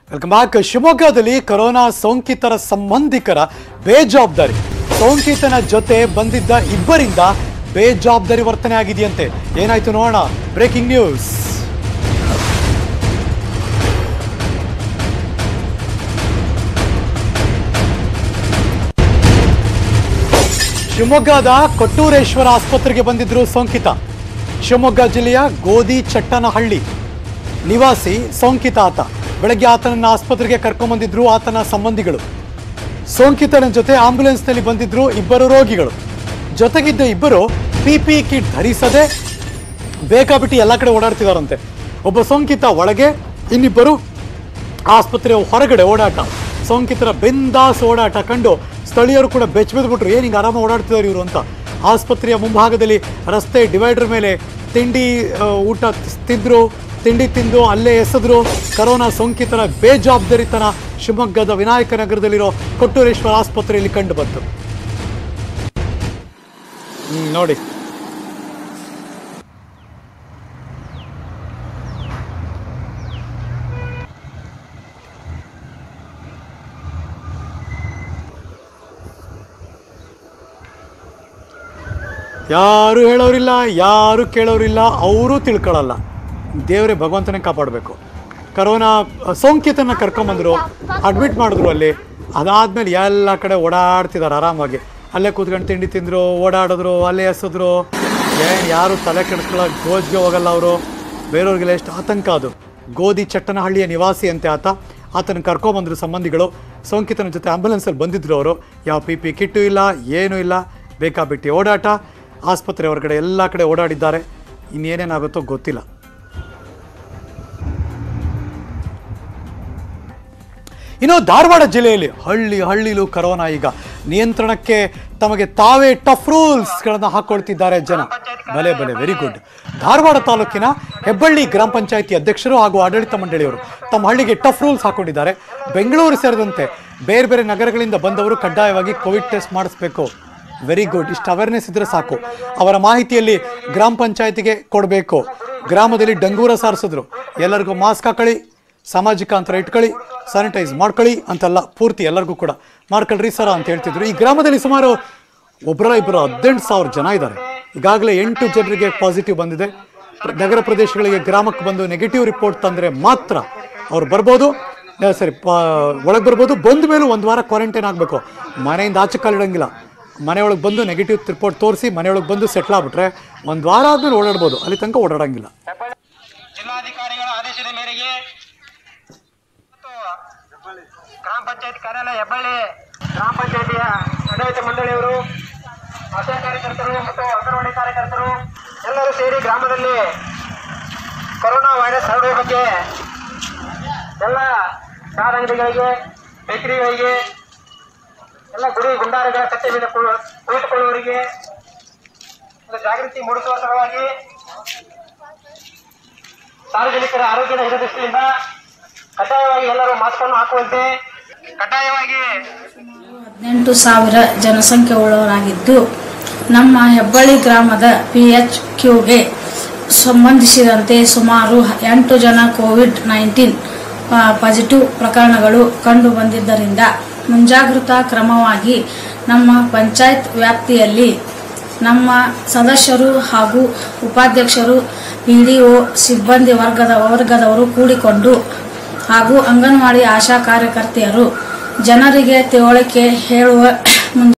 welcome back ಶಿವಮೊಗ್ಗದಲ್ಲಿ corona ಸೋಂಕಿತರ ಸಂಬಂಧಿಕರ ಬೇಜವಾಬ್ದಾರಿ ಸೋಂಕಿತನ ಜೊತೆ ಬಂದಿದ್ದ ಇಬ್ಬರಿಂದ ಬೇಜವಾಬ್ದಾರಿ ವರ್ತನೆ ಆಗಿದೆಯಂತೆ ಏನಾಯ್ತು ನೋಡೋಣ ಬ್ರೇಕಿಂಗ್ ನ್ಯೂಸ್ ಶಿವಮೊಗ್ಗದ ಕೊಟ್ಟೂರೇಶ್ವರ ಆಸ್ಪತ್ರೆಗೆ ಬಂದಿದ್ರು ಸೋಂಕಿತ ಶಿವಮೊಗ್ಗ ಜಿಲ್ಲೆಯ ಗೋಧಿ ಚಟ್ಟನಹಳ್ಳಿ ನಿವಾಸಿ ಸೋಂಕಿತ ಆತ ಬೆಳಗ್ಗೆ ಆತನನ್ನ ಆಸ್ಪತ್ರೆಗೆ ಕರ್ಕೊಂಬಂದಿದ್ರು ಆತನ ಸಂಬಂಧಿಗಳು ಸೋಂಕಿತನ ಜೊತೆ ಆಂಬ್ಯುಲೆನ್ಸ್ನಲ್ಲಿ ಬಂದಿದ್ರು ಇಬ್ಬರು ರೋಗಿಗಳು ಜೊತೆಗಿದ್ದ ಇಬ್ಬರು ಪಿ ಪಿ ಕಿಟ್ ಧರಿಸದೆ ಬೇಕಾಬಿಟ್ಟು ಎಲ್ಲ ಕಡೆ ಓಡಾಡ್ತಿದಾರಂತೆ ಒಬ್ಬ ಸೋಂಕಿತ ಒಳಗೆ ಇನ್ನಿಬ್ಬರು ಆಸ್ಪತ್ರೆಯ ಹೊರಗಡೆ ಓಡಾಟ ಸೋಂಕಿತರ ಬೆಂದಾಸ್ ಓಡಾಟ ಕಂಡು ಸ್ಥಳೀಯರು ಕೂಡ ಬೆಚ್ಚಬಿದ್ಬಿಟ್ರು ಏನು ಹಿಂಗೆ ಆರಾಮ ಓಡಾಡ್ತಿದ್ದಾರೆ ಇವರು ಅಂತ ಆಸ್ಪತ್ರೆಯ ಮುಂಭಾಗದಲ್ಲಿ ರಸ್ತೆ ಡಿವೈಡರ್ ಮೇಲೆ ತಿಂಡಿ ಆ, ಊಟ ತಿಂದ್ರು ತಿಂಡಿ ತಿಂದು ಅಲ್ಲೇ ಎಸೆದ್ರು ಕರೋನಾ ಸೋಂಕಿತರ ಬೇಜವಾಬ್ದಾರಿತನ ಶಿವಮೊಗ್ಗದ ವಿನಾಯಕ ನಗರದಲ್ಲಿರೋ ಕೊಟ್ಟೂರೇಶ್ವರ ಆಸ್ಪತ್ರೆಯಲ್ಲಿ ಕಂಡು ಬಂತು ಹ್ಮ್, ನೋಡಿ ಯಾರು ಹೇಳೋರಿಲ್ಲ ಯಾರು ಕೇಳೋರಿಲ್ಲ ಅವರು ತಿಳ್ಕೊಳ್ಳಲ್ಲ ದೇವರೇ ಭಗವಂತನೇ ಕಾಪಾಡಬೇಕು ಕರೋನಾ ಸೋಂಕಿತನ ಕರ್ಕೊಂಬಂದರು ಅಡ್ಮಿಟ್ ಮಾಡಿದ್ರು ಅಲ್ಲಿ ಅದಾದ್ಮೇಲೆ ಎಲ್ಲ ಕಡೆ ಓಡಾಡ್ತಿದ್ದಾರೆ ಆರಾಮಾಗಿ ಅಲ್ಲೇ ಕೂತ್ಕೊಂಡು ತಿಂಡಿ ತಿಂದರು ಓಡಾಡಿದ್ರು ಅಲ್ಲೇ ಎಸೆದ್ರು ಏನು ಯಾರು ತಲೆ ಕೆಡಿಸ್ಕೊಳ್ಳೋ ಗೋಜ್ಗೆ ಹೋಗಲ್ಲ ಅವರು ಬೇರೆಯವ್ರಿಗೆಲ್ಲ ಎಷ್ಟು ಆತಂಕ ಅದು ಗೋಧಿ ಚಟ್ಟನಹಳ್ಳಿಯ ನಿವಾಸಿ ಅಂತೆ ಆತ ಆತನ ಕರ್ಕೊಂಬಂದ್ರು ಸಂಬಂಧಿಗಳು ಸೋಂಕಿತನ ಜೊತೆ ಆಂಬುಲೆನ್ಸಲ್ಲಿ ಬಂದಿದ್ರು ಅವರು ಯಾವ ಪಿ ಪಿ ಕಿಟ್ಟು ಇಲ್ಲ ಏನೂ ಇಲ್ಲ ಬೇಕಾಬಿಟ್ಟು ಓಡಾಟ ಆಸ್ಪತ್ರೆ ಹೊರಗಡೆ ಎಲ್ಲ ಕಡೆ ಓಡಾಡಿದ್ದಾರೆ ಇನ್ನೇನೇನಾಗುತ್ತೋ ಗೊತ್ತಿಲ್ಲ ಇನ್ನು ಧಾರವಾಡ ಜಿಲ್ಲೆಯಲ್ಲಿ ಹಳ್ಳಿ ಹಳ್ಳಿಲೂ ಕರೋನಾ ಈಗ ನಿಯಂತ್ರಣಕ್ಕೆ ತಮಗೆ ತಾವೇ ಟಫ್ ರೂಲ್ಸ್ಗಳನ್ನು ಹಾಕೊಳ್ತಿದ್ದಾರೆ ಜನ ಬಲೆ ಬಲೆ ವೆರಿ ಗುಡ್ ಧಾರವಾಡ ತಾಲೂಕಿನ ಹೆಬ್ಬಳ್ಳಿ ಗ್ರಾಮ ಪಂಚಾಯಿತಿ ಅಧ್ಯಕ್ಷರು ಹಾಗೂ ಆಡಳಿತ ಮಂಡಳಿಯವರು ತಮ್ಮ ಹಳ್ಳಿಗೆ ಟಫ್ ರೂಲ್ಸ್ ಹಾಕೊಂಡಿದ್ದಾರೆ ಬೆಂಗಳೂರು ಸೇರಿದಂತೆ ಬೇರೆ ಬೇರೆ ನಗರಗಳಿಂದ ಬಂದವರು ಕಡ್ಡಾಯವಾಗಿ ಕೋವಿಡ್ ಟೆಸ್ಟ್ ಮಾಡಿಸ್ಬೇಕು ವೆರಿ ಗುಡ್ ಇಷ್ಟು ಅವೇರ್ನೆಸ್ ಇದ್ರೆ ಸಾಕು ಅವರ ಮಾಹಿತಿಯಲ್ಲಿ ಗ್ರಾಮ ಪಂಚಾಯತಿಗೆ ಕೊಡಬೇಕು ಗ್ರಾಮದಲ್ಲಿ ಡಂಗೂರ ಸಾರಿಸಿದ್ರು ಎಲ್ಲರಿಗೂ ಮಾಸ್ಕ್ ಹಾಕೊಳ್ಳಿ ಸಾಮಾಜಿಕ ಅಂತರ ಇಟ್ಕೊಳ್ಳಿ ಸ್ಯಾನಿಟೈಸ್ ಮಾಡ್ಕೊಳ್ಳಿ ಅಂತೆಲ್ಲ ಪೂರ್ತಿ ಎಲ್ಲರಿಗೂ ಕೂಡ ಮಾಡ್ಕೊಳ್ರಿ ಸರ ಅಂತ ಹೇಳ್ತಿದ್ರು ಈ ಗ್ರಾಮದಲ್ಲಿ ಸುಮಾರು ಒಬ್ಬರ ಇಬ್ಬರು ಹದಿನೆಂಟು ಸಾವಿರ ಜನ ಇದ್ದಾರೆ ಈಗಾಗಲೇ ಎಂಟು ಜನರಿಗೆ ಪಾಸಿಟಿವ್ ಬಂದಿದೆ ಪ್ರ- ನಗರ ಪ್ರದೇಶಗಳಿಗೆ ಗ್ರಾಮಕ್ಕೆ ಬಂದು ನೆಗೆಟಿವ್ ರಿಪೋರ್ಟ್ ತಂದರೆ ಮಾತ್ರ ಅವ್ರು ಬರ್ಬೋದು ಆ, ಸರಿ ಒಳಗೆ ಬರ್ಬೋದು ಬಂದ ಮೇಲೂ ಒಂದು ವಾರ ಕ್ವಾರಂಟೈನ್ ಆಗಬೇಕು ಮನೆಯಿಂದ ಆಚೆ ಕಾಲಿಡಂಗಿಲ್ಲ ಮನೆಯೊಳಗೆ ಬಂದು ನೆಗೆಟಿವ್ ರಿಪೋರ್ಟ್ ತೋರಿಸಿ ಮನೆಯೊಳಗೆ ಬಂದು ಸೆಟ್ಲ್ ಆಗ್ಬಿಟ್ರೆ ಒಂದು ವಾರ ಆದ್ಮೇಲೆ ಓಡಾಡ್ಬೋದು ಅಲ್ಲಿ ತನಕ ಓಡಾಡಂಗಿಲ್ಲ ಜಿಲ್ಲಾಧಿಕಾರಿಗಳ ಆದೇಶದ ಮೇರೆಗೆ ಮತ್ತು ಗ್ರಾಮ ಪಂಚಾಯತ್ ಕಾರ್ಯಾಲಯ ಹೆಬ್ಬಳ್ಳಿ ಗ್ರಾಮ ಪಂಚಾಯತಿಯ ಆಡಳಿತ ಮಂಡಳಿಯವರು ಆಶಾ ಕಾರ್ಯಕರ್ತರು ಮತ್ತು ಅಂಗನವಾಡಿ ಕಾರ್ಯಕರ್ತರು ಎಲ್ಲರೂ ಸೇರಿ ಗ್ರಾಮದಲ್ಲಿ ಕೊರೋನಾ ವೈರಸ್ ಹರಡುವ ಬಗ್ಗೆ ಎಲ್ಲ ಚಹಾ ಅಂಗಡಿಗಳಿಗೆ ಬೇಕರಿಗಳಿಗೆ ಎಲ್ಲ ಗುಡಿ ಗುಂಡಾರಗಳ ಕಟ್ಟೆ ಮೇಲೆ ಕುಳು- ಕುಳಿತುಕೊಳ್ಳುವವರಿಗೆ ಒಂದು ಜಾಗೃತಿ ಮೂಡಿಸುವ ಸಲುವಾಗಿ ಸಾರ್ವಜನಿಕರ ಆರೋಗ್ಯದ ಹಿತದೃಷ್ಟಿಯಿಂದ ಕಡ್ಡಾಯವಾಗಿ ಎಲ್ಲರೂ ಮಾಸ್ಕ್ ಅನ್ನು ಹಾಕುವಂತೆ ಕಡ್ಡಾಯವಾಗಿ ಹದಿನೆಂಟು ಸಾವಿರ ಜನಸಂಖ್ಯೆ ಉಳ್ಳವರಾಗಿದ್ದು ನಮ್ಮ ಹೆಬ್ಬಳ್ಳಿ ಗ್ರಾಮದ ಪಿ ಎಚ್ ಕ್ಯೂಗೆ ಸಂಬಂಧಿಸಿದಂತೆ ಸುಮಾರು ಎಂಟು ಜನ ಕೋವಿಡ್ ನೈನ್ಟೀನ್ ಪಾಸಿಟಿವ್ ಪ್ರಕರಣಗಳು ಕಂಡು ಬಂದಿದ್ದರಿಂದ ಮುಂಜಾಗೃತಾ ಕ್ರಮವಾಗಿ ನಮ್ಮ ಪಂಚಾಯತ್ ವ್ಯಾಪ್ತಿಯಲ್ಲಿ ನಮ್ಮ ಸದಸ್ಯರು ಹಾಗೂ ಉಪಾಧ್ಯಕ್ಷರು ಪಿ ಡಿ ಒ ಸಿಬ್ಬಂದಿ ವರ್ಗದ ವರ್ಗದವರು ಕೂಡಿಕೊಂಡು ಹಾಗೂ ಅಂಗನವಾಡಿ ಆಶಾ ಕಾರ್ಯಕರ್ತೆಯರು ಜನರಿಗೆ ತಿಳುವಳಿಕೆ ಹೇಳುವ